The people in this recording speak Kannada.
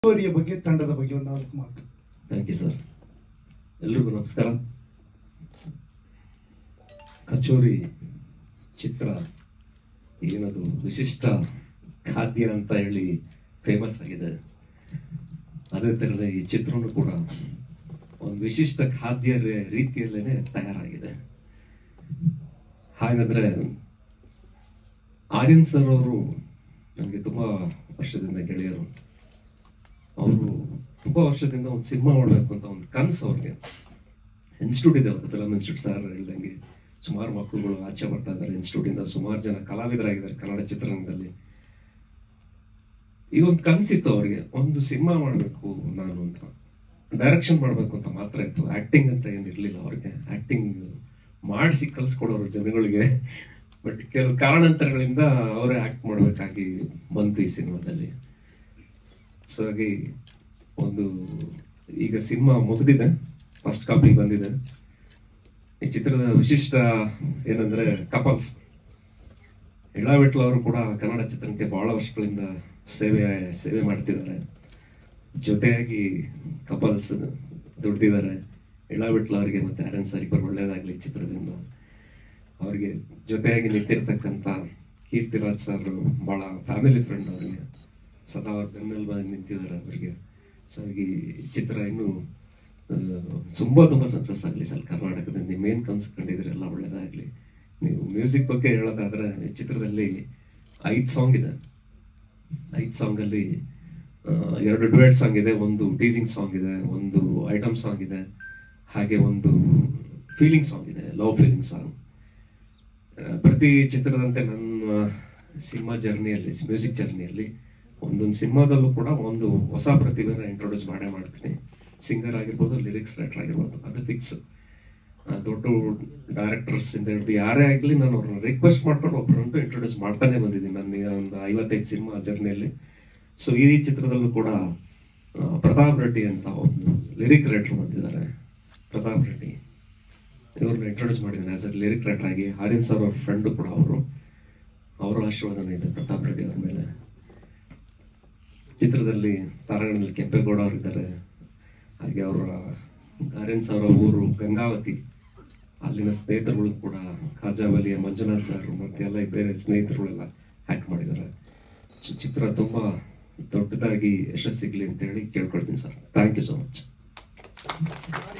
ಸ್ಟೋರಿಯ ಬಗ್ಗೆ ತಂಡದ ಬಗ್ಗೆ ಒಂದು ನಾಲ್ಕು ಮಾತು ಥ್ಯಾಂಕ್ ಯು ಸರ್ ಎಲ್ರಿಗೂ ನಮಸ್ಕಾರ ಕಚೋರಿ ಚಿತ್ರ ಏನದು ವಿಶಿಷ್ಟ ಖಾದ್ಯ ಅಂತ ಹೇಳಿ ಫೇಮಸ್ ಆಗಿದೆ ಅದೇ ಥರದ ಈ ಚಿತ್ರನೂ ಕೂಡ ಒಂದು ವಿಶಿಷ್ಟ ಖಾದ್ಯ ರೇ- ರೀತಿಯಲ್ಲೇನೆ ತಯಾರಾಗಿದೆ ಹಾಗಾದ್ರೆ ಆರ್ಯನ್ ಸರ್ ಅವರು ನನಗೆ ತುಂಬಾ ವರ್ಷದಿಂದ ಗೆಳೆಯರು ಅವರು ತುಂಬಾ ವರ್ಷದಿಂದ ಒಂದು ಸಿನಿಮಾ ಮಾಡಬೇಕು ಅಂತ ಒಂದು ಕನಸು ಅವ್ರಿಗೆ ಇನ್ಸ್ಟಿಟ್ಯೂಟ್ ಇದೆ ಅವ್ರದ್ದು ಫಿಲಮ್ ಇನ್ಸ್ಟಿಟ್ಯೂಟ್ ಸರ್ ಹೇಳ್ದಂಗೆ ಸುಮಾರು ಮಕ್ಕಳುಗಳು ಆಚೆ ಬರ್ತಾ ಇದ್ದಾರೆ ಇನ್ಸ್ಟಿಟ್ಯೂಟ್ ಇಂದ ಸುಮಾರು ಜನ ಕಲಾವಿದರಾಗಿದ್ದಾರೆ ಕನ್ನಡ ಚಿತ್ರರಂಗದಲ್ಲಿ ಈಗ ಒಂದು ಕನಸಿತ್ತು ಅವ್ರಿಗೆ ಒಂದು ಸಿನಿಮಾ ಮಾಡಬೇಕು ನಾನು ಅಂತ ಡೈರೆಕ್ಷನ್ ಮಾಡಬೇಕು ಅಂತ ಮಾತ್ರ ಇತ್ತು ಆಕ್ಟಿಂಗ್ ಅಂತ ಏನಿರ್ಲಿಲ್ಲ ಅವ್ರಿಗೆ ಆಕ್ಟಿಂಗ್ ಮಾಡಿಸಿ ಕಲಿಸ್ಕೊಡೋರು ಜನಗಳಿಗೆ ಬಟ್ ಕೆಲವು ಕಾರಣಾಂತರಗಳಿಂದ ಅವರೇ ಆಕ್ಟ್ ಮಾಡಬೇಕಾಗಿ ಬಂತು ಈ ಸಿನಿಮಾದಲ್ಲಿ ಸೊ ಹಾಗೆ ಒಂದು ಈಗ ಸಿನಿಮಾ ಮುಗಿದಿದೆ ಫಸ್ಟ್ ಕಾಪಿ ಬಂದಿದೆ ಈ ಚಿತ್ರದ ವಿಶಿಷ್ಟ ಏನಂದ್ರೆ ಕಪಲ್ಸ್ ಇಳಾವಿಟ್ಲ ಅವರು ಕೂಡ ಕನ್ನಡ ಚಿತ್ರಕ್ಕೆ ಬಹಳ ವರ್ಷಗಳಿಂದ ಸೇವೆ ಸೇವೆ ಮಾಡ್ತಿದ್ದಾರೆ ಜೊತೆಯಾಗಿ ಕಪಲ್ಸ್ ದುಡ್ದಿದ್ದಾರೆ ಇಳಾವಿಟ್ಲ ಅವರಿಗೆ ಮತ್ತೆ ಆರ್ಯನ್ ಸರ್ ಇಬ್ಬರು ಒಳ್ಳೇದಾಗ್ಲಿ ಈ ಚಿತ್ರದಿಂದ ಅವರಿಗೆ ಜೊತೆಯಾಗಿ ನಿಂತಿರ್ತಕ್ಕಂಥ ಕೀರ್ತಿರಾಜ್ ಸರ್ ಬಹಳ ಫ್ಯಾಮಿಲಿ ಫ್ರೆಂಡ್ ಅವರಿಗೆ ಸದಾ ಅವ್ರ ಬೆನ್ನೆಲುಬಾಗಿ ನಿಂತಿದ್ದಾರೆ ಅವರಿಗೆ ಸೊ ಹಾಗೆ ಈ ಚಿತ್ರ ಇನ್ನು ಆ, ತುಂಬಾ ತುಂಬಾ ಸಕ್ಸಸ್ ಆಗಲಿ ಸರ್ ಕರ್ನಾಟಕದಲ್ಲಿ ನಿಮ್ಮೇನು ಕನ್ಸು ಕಂಡಿದ್ರೆಲ್ಲ ಒಳ್ಳೇದಾಗ್ಲಿ ನೀವು ಮ್ಯೂಸಿಕ್ ಬಗ್ಗೆ ಹೇಳೋದಾದ್ರೆ ಈ ಚಿತ್ರದಲ್ಲಿ ಐದು ಸಾಂಗ್ ಇದೆ ಐದು ಸಾಂಗ್ ಅಲ್ಲಿ ಆ, ಎರಡು ಡುವೆಟ್ ಸಾಂಗ್ ಇದೆ ಒಂದು ಟೀಸಿಂಗ್ ಸಾಂಗ್ ಇದೆ ಒಂದು ಐಟಮ್ ಸಾಂಗ್ ಇದೆ ಹಾಗೆ ಒಂದು ಫೀಲಿಂಗ್ ಸಾಂಗ್ ಇದೆ ಲವ್ ಫೀಲಿಂಗ್ ಸಾಂಗ್ ಪ್ರತಿ ಚಿತ್ರದಂತೆ ನನ್ನ ಸಿನಿಮಾ ಜರ್ನಿಯಲ್ಲಿ ಮ್ಯೂಸಿಕ್ ಜರ್ನಿಯಲ್ಲಿ ಒಂದೊಂದು ಸಿನಿಮಾದಲ್ಲೂ ಕೂಡ ಒಂದು ಹೊಸ ಪ್ರತಿಭೆನ ಇಂಟ್ರೊಡ್ಯೂಸ್ ಮಾಡೇ ಮಾಡ್ತೀನಿ ಸಿಂಗರ್ ಆಗಿರ್ಬೋದು ಲಿರಿಕ್ಸ್ ರೈಟರ್ ಆಗಿರ್ಬೋದು ಅದು ಫಿಕ್ಸ್ ದೊಡ್ಡ ಡೈರೆಕ್ಟರ್ಸ್ ಇಂದ ಹಿಡಿದು ಯಾರೇ ಆಗಲಿ ನಾನು ಅವ್ರನ್ನ ರಿಕ್ವೆಸ್ಟ್ ಮಾಡ್ಕೊಂಡು ಒಬ್ಬರಂತೂ ಇಂಟ್ರೊಡ್ಯೂಸ್ ಮಾಡ್ತಾನೆ ಬಂದಿದ್ದೀನಿ ನನ್ನ ಒಂದು ಐವತ್ತೈದು ಸಿನಿಮಾ ಜರ್ನಿಯಲ್ಲಿ ಸೊ ಈ ಚಿತ್ರದಲ್ಲೂ ಕೂಡ ಆ, ಪ್ರತಾಪ್ ರೆಡ್ಡಿ ಅಂತ ಒಂದು ಲಿರಿಕ್ ರೈಟರ್ ಬಂದಿದ್ದಾರೆ ಪ್ರತಾಪ್ ರೆಡ್ಡಿ ಇವ್ರನ್ನ ಇಂಟ್ರೊಡ್ಯೂಸ್ ಮಾಡಿದ್ದೀನಿ ಆಸ್ ಅ ಲಿರಿಕ್ ರೈಟರ್ ಆಗಿ ಆರ್ಯನ್ ಸರ್ ಅವ್ರ ಫ್ರೆಂಡು ಕೂಡ ಅವರು ಅವರ ಆಶೀರ್ವಾದನೇ ಇದೆ ಪ್ರತಾಪ್ ರೆಡ್ಡಿ ಅವ್ರ ಮೇಲೆ ಚಿತ್ರದಲ್ಲಿ ತಾರಾಗಣದಲ್ಲಿ ಕೆಂಪೇಗೌಡ ಅವರಿದ್ದಾರೆ ಹಾಗೆ ಅವರ ಆರ್ಯನ್ ಸರ್ ಅವರ ಊರು ಗಂಗಾವತಿ ಅಲ್ಲಿನ ಸ್ನೇಹಿತರುಗಳು ಕೂಡ ಖಾಜಾವಲಿಯ ಮಂಜುನಾಥ್ ಸರ್ ಮತ್ತೆ ಎಲ್ಲ ಬೇರೆ ಸ್ನೇಹಿತರುಗಳೆಲ್ಲ ಆ್ಯಕ್ಟ್ ಮಾಡಿದ್ದಾರೆ ಸೊ ಚಿತ್ರ ತುಂಬಾ ದೊಡ್ಡದಾಗಿ ಯಶಸ್ಸಿಗ್ಲಿ ಅಂತ ಹೇಳಿ ಕೇಳ್ಕೊಳ್ತೀನಿ sir thank you so much